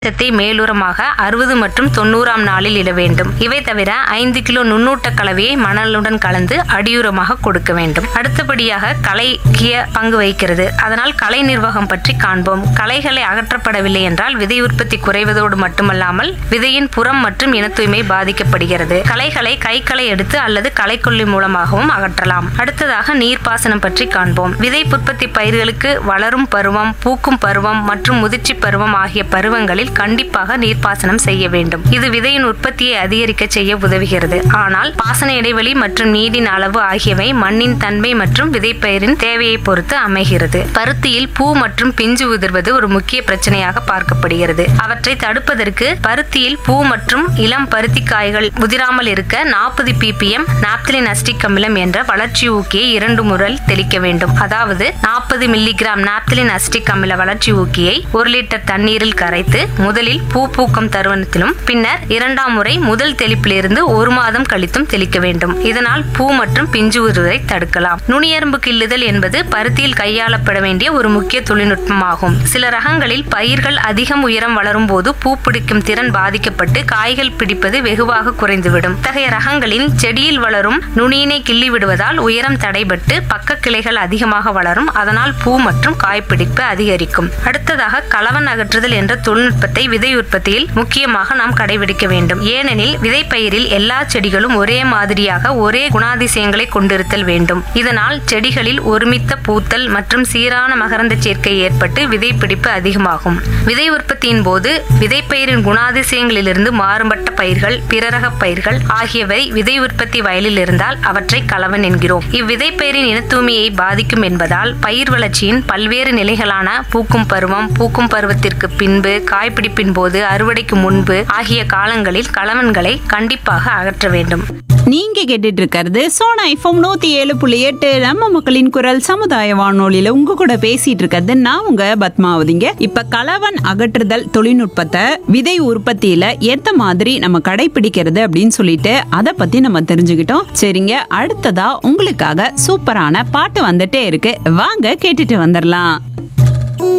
சத்தை மேலுரமாக அறுபது மற்றும் தொண்ணூறாம் நாளில் இட வேண்டும் இவை தவிர ஐந்து கிலோ நுண்ணூட்ட கலவையை மணலுடன் கலந்து அடியுரமாக கொடுக்க வேண்டும் அடுத்தபடியாக களை முக்கிய பங்கு வகிக்கிறது அதனால் கலை நிர்வாகம் பற்றி காண்போம் களைகளை அகற்றப்படவில்லை என்றால் விதை உற்பத்தி குறைவதோடு மட்டுமல்லாமல் விதையின் புறம் மற்றும் இன தூய்மை பாதிக்கப்படுகிறது களைகளை கைகளை எடுத்து அல்லது களைக்கொல்லி மூலமாகவும் அகற்றலாம் அடுத்ததாக நீர்ப்பாசனம் பற்றி காண்போம் விதை உற்பத்தி பயிர்களுக்கு வளரும் பருவம் பூக்கும் பருவம் மற்றும் முதிர்ச்சி பருவம் ஆகிய பருவங்களில் கண்டிப்பாக நீர்ப்பாசனம் செய்ய வேண்டும் இது விதையின் உற்பத்தியை அதிகரிக்க செய்ய உதவுகிறது ஆனால் பாசன இடைவெளி மற்றும் நீரின் அளவு ஆகியவை மண்ணின் தன்மை மற்றும் விதைப்பயிரின் தேவையை பொறுத்து அமைகிறது பருத்தியில் பூ மற்றும் பிஞ்சு உதிர்வது ஒரு முக்கிய பிரச்சனையாக பார்க்கப்படுகிறது அவற்றை தடுப்பதற்கு பருத்தியில் பூ மற்றும் இளம் பருத்தி காய்கள் முதிராமல் இருக்க நாற்பது ppm நாப்திலின் அஸ்டிக் அமிலம் என்ற வளர்ச்சி ஊக்கியை இரண்டு முறை தெளிக்க வேண்டும் அதாவது நாற்பது மில்லிகிராம் நாப்திலின் அஸ்டிக் அமில வளர்ச்சி ஊக்கியை ஒரு லிட்டர் தண்ணீரில் கரைத்து முதலில் பூ பூக்கும் தருவனத்திலும் பின்னர் இரண்டாம் முறை முதல் தெளிப்பிலிருந்து ஒரு மாதம் கழித்தும் தெளிக்க வேண்டும் இதனால் பூ மற்றும் பிஞ்சு உருவதை தடுக்கலாம் நுனியெறும்பு கிள்ளுதல் என்பது பருத்தியில் கையாளப்பட வேண்டிய ஒரு முக்கிய தொழில்நுட்பமாகும் சில ரகங்களில் பயிர்கள் அதிகம் உயரம் வளரும் போது பூ பிடிக்கும் திறன் பாதிக்கப்பட்டு காய்கள் பிடிப்பது வெகுவாக குறைந்துவிடும் இத்தகைய ரகங்களில் செடியில் வளரும் நுனியினை கிள்ளி விடுவதால் உயரம் தடைபட்டு பக்க கிளைகள் அதிகமாக வளரும் அதனால் பூ மற்றும் காய்பிடிப்பு அதிகரிக்கும் அடுத்ததாக கலவன் அகற்றுதல் என்ற தொழில்நுட்பத்தை விதை உற்பத்தியில் முக்கியமாக நாம் கடைபிடிக்க வேண்டும் ஏனெனில் விதைப்பயிரில் எல்லா செடிகளும் ஒரே மாதிரியாக ஒரே குணாதிசயங்களை கொண்டிருத்தல் வேண்டும் இதனால் செடிகளில் ஒருமித்த பூத்தல் மற்றும் சீரான மகரந்த சேர்க்கை ஏற்பட்டு விதைப்பிடிப்பு அதிகமாகும் விதை உற்பத்தியின் போது விதைப்பயிரின் குணாதிசயங்களிலிருந்து மாறுபட்ட பயிர்கள் பிறரக பயிர்கள் ஆகியவை விதை உற்பத்தி வயலில் இருந்தால் அவற்றை கலவன் என்கிறோம் இவ்விதைப்பயிரின் இனத்தூய்மையை பாதிக்கும் என்பதால் பயிர் வளர்ச்சியின் பல்வேறு நிலைகளான பூக்கும் பருவம் பூக்கும் பருவத்திற்கு பின்பு காய்பிடிப்பின் போது அறுவடைக்கு முன்பு ஆகிய காலங்களில் கலவன்களை கண்டிப்பாக அகற்ற வேண்டும் நீங்க கேட்டுட்டு இருக்கிறது சோனா ஐஃபோம் நூத்தி ஏழு புள்ளி எட்டு நம்ம மக்களின் குரல் சமுதாய வானொலியில உங்க கூட பேசிட்டு இருக்கிறது நான் உங்க பத்மாவதிங்க இப்ப கலவன் அகற்றுதல் தொழில்நுட்பத்தை விதை உற்பத்தியில எந்த மாதிரி நம்ம கடைபிடிக்கிறது அப்படின்னு சொல்லிட்டு அதை பத்தி நம்ம தெரிஞ்சுக்கிட்டோம் சரிங்க அடுத்ததா உங்களுக்காக சூப்பரான பாட்டு வந்துட்டே இருக்கு வாங்க கேட்டுட்டு வந்துடலாம்